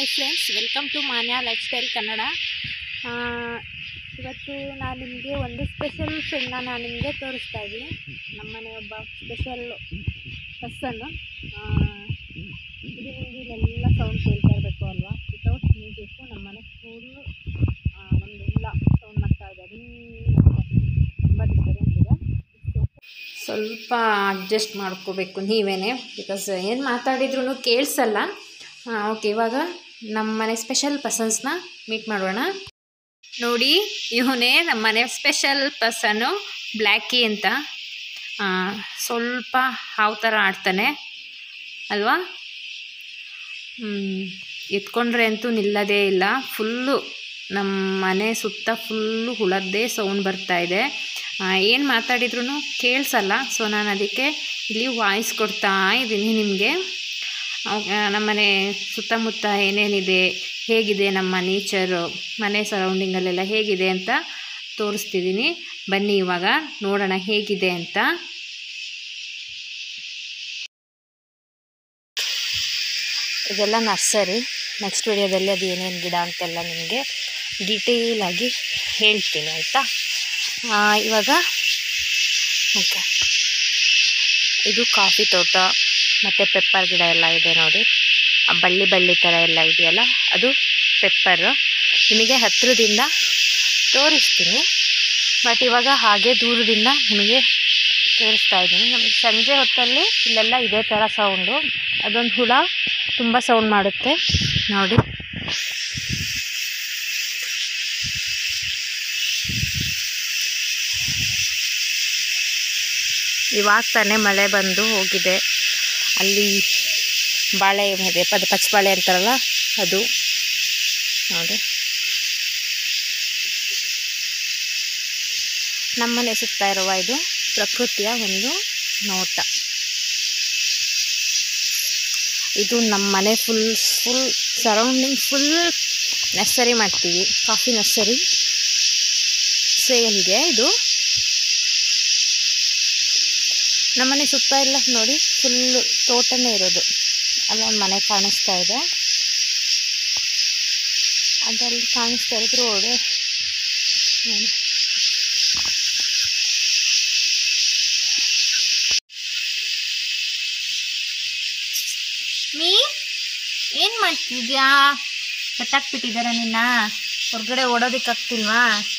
hi friends welcome to Manya life style Kannada ಆ, ಇವತ್ತು ನಾನು ನಿಮಗೆ ಒಂದು ಸ್ಪೆಷಲ್ ಫ್ರೆಂಡ್ನ ನಾನು ನಿಮಗೆ ತೋರಿಸ್ತಾ ಇದ್ದೀನಿ ನಮ್ಮನೆ ಒಬ್ಬ ಸ್ಪೆಷಲ್ ಪರ್ಸನ್ನು ಇದು ನಿಮಗೆ ಇಲ್ಲೆಲ್ಲ ಸೌಂಡ್ ಕೇಳ್ತಾ ಇರಬೇಕು ಅಲ್ವಾ ವಿತೌಟ್ ಮ್ಯೂಸಿಕ್ಕು ನಮ್ಮನೆ ಫುಲ್ಲು ಒಂದು ಇಲ್ಲ ಸೌಂಡ್ ಮಾಡ್ತಾ ಇದೆ ತುಂಬ ಡಿಸ್ಟರ್ಬೆನ್ಸ್ ಇದೆ ಸ್ವಲ್ಪ ಅಡ್ಜಸ್ಟ್ ಮಾಡ್ಕೋಬೇಕು ನೀವೇ ಬಿಕಾಸ್ ಏನು ಮಾತಾಡಿದ್ರು ಕೇಳಿಸಲ್ಲ ಓಕೆ ಇವಾಗ ನಮ್ಮ ಮನೆ ಸ್ಪೆಷಲ್ ಪರ್ಸನ್ಸ್ನ ಮೀಟ್ ಮಾಡೋಣ ನೋಡಿ ಇವನೇ ನಮ್ಮ ಮನೆ ಸ್ಪೆಷಲ್ ಪರ್ಸನ್ನು ಬ್ಲ್ಯಾಕಿ ಅಂತ ಆ, ಸ್ವಲ್ಪ ಹಾವು ಥರ ಆಡ್ತಾನೆ ಅಲ್ವಾ ಹ್ಮ್, ಎತ್ಕೊಂಡ್ರೆ ಅಂತೂ ನಿಲ್ಲದೇ ಇಲ್ಲ ಫುಲ್ಲು ನಮ್ಮ ಮನೆ ಸುತ್ತ ಫುಲ್ಲು ಹುಳದ್ದೇ ಸೌಂಡ್ ಬರ್ತಾ ಇದೆ ಏನು ಮಾತಾಡಿದ್ರು ಕೇಳಿಸಲ್ಲ ಸೊ ನಾನು ಅದಕ್ಕೆ ಇಲ್ಲಿ ವಾಯ್ಸ್ ಕೊಡ್ತಾ ಇದ್ದೀನಿ ನಿಮಗೆ ನಮ್ಮನೆ ಸುತ್ತಮುತ್ತ ಏನೇನಿದೆ ಹೇಗಿದೆ ನಮ್ಮ ನೇಚರು ಮನೆ ಸರೌಂಡಿಂಗಲ್ಲೆಲ್ಲ ಹೇಗಿದೆ ಅಂತ ತೋರಿಸ್ತಿದ್ದೀನಿ ಬನ್ನಿ ಇವಾಗ ನೋಡೋಣ ಹೇಗಿದೆ ಅಂತ ಇದೆಲ್ಲ ನರ್ಸರಿ ನೆಕ್ಸ್ಟ್ ವಿಡಿಯೋದಲ್ಲಿ ಅದು ಏನೇನು ಗಿಡ ಅಂತೆಲ್ಲ ನಿಮಗೆ ಡೀಟೇಲ್ ಆಗಿ ಹೇಳ್ತೀನಿ ಆಯಿತಾ ಇವಾಗ ಓಕೆ ಇದು ಕಾಫಿ ತೋಟ ಮತ್ತು ಪೆಪ್ಪರ್ ಗಿಡ ಎಲ್ಲ ಇದೆ ನೋಡಿ ಆ ಬಳ್ಳಿ ಬಳ್ಳಿ ಥರ ಎಲ್ಲ ಇದೆಯಲ್ಲ ಅದು ಪೆಪ್ಪರು ನಿಮಗೆ ಹತ್ತಿರದಿಂದ ತೋರಿಸ್ತೀನಿ ಬಟ್ ಇವಾಗ ಹಾಗೆ ದೂರದಿಂದ ನಿಮಗೆ ತೋರಿಸ್ತಾ ಇದ್ದೀನಿ ನಮಗೆ ಸಂಜೆ ಹೊತ್ತಲ್ಲಿ ಇಲ್ಲೆಲ್ಲ ಇದೇ ಥರ ಸೌಂಡು ಅದೊಂದು ಹುಳ ತುಂಬ ಸೌಂಡ್ ಮಾಡುತ್ತೆ ನೋಡಿ ಇವಾಗ ತಾನೇ ಮಳೆ ಬಂದು ಹೋಗಿದೆ ಅಲ್ಲಿ ಬಾಳೆ ಇದೆ ಪದ ಪಚ್ಚಬಾಳೆ ಅಂತಾರಲ್ಲ ಅದು ನೋಡಿ ನಮ್ಮನೆ ಸುತ್ತ ಇರುವ ಇದು ಪ್ರಕೃತಿಯ ಒಂದು ನೋಟ ಇದು ನಮ್ಮ ಮನೆ full full surrounding full nursery ಮಾಡ್ತೀವಿ ಕಾಫಿ ನರ್ಸರಿ ಸೇಲ್ಗೆ ಇದು ನಮ್ಮನೆ ಸುತ್ತ ಎಲ್ಲ ನೋಡಿ ಫುಲ್ಲು ತೋಟನೇ ಇರೋದು ಅಲ್ಲೊಂದು ಮನೆ ಕಾಣಿಸ್ತಾ ಇದೆ ಅದರಲ್ಲಿ ಕಾಣಿಸ್ತಾ ಇರೋದು ರೋಡು ನೋಡಿ ಮೀ ಏನು ಮಾಡ್ತಿದ್ಯಾ ಕಟ್ಟಾಕ್ಬಿಟ್ಟಿದಾರ ನಿನ್ನ ಹೊರಗಡೆ ಓಡೋದಕ್ಕಾಗ್ತಿಲ್ವಾ